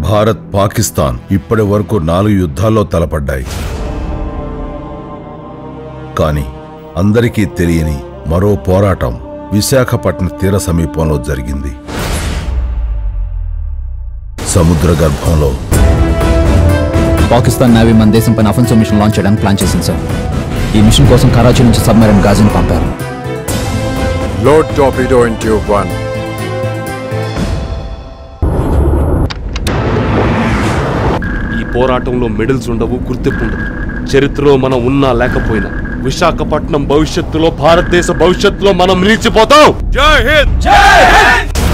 భారత్ పాకిస్తాన్ ఇప్పటి వరకు నాలుగు యుద్ధాల్లో తలపడ్డాయి కానీ అందరికీ తెలియని మరో పోరాటం విశాఖపట్నం తీర సమీపంలో జరిగింది సముద్ర గర్భంలో పాకిస్తాన్ నేవీ మన దేశం పైన అఫెన్సివ్ మిషన్ లాంచ్ చేయడానికి ప్లాన్ చేసింది సార్ ఈ మిషన్ కోసం కరాచీ నుంచి సబ్మెరైన్ గాజీని పంపారు Load torpedo in tube 1. ఈ పోరాటంలో మెడల్స్ ఉండవు గుర్తింపు ఉండదు చరిత్రలో మనం ఉన్నా లేకపోయినా విశాఖపట్నం భవిష్యత్తులో భారతదేశ భవిష్యత్తులో మనం నిలిచిపోతాం జై హింద్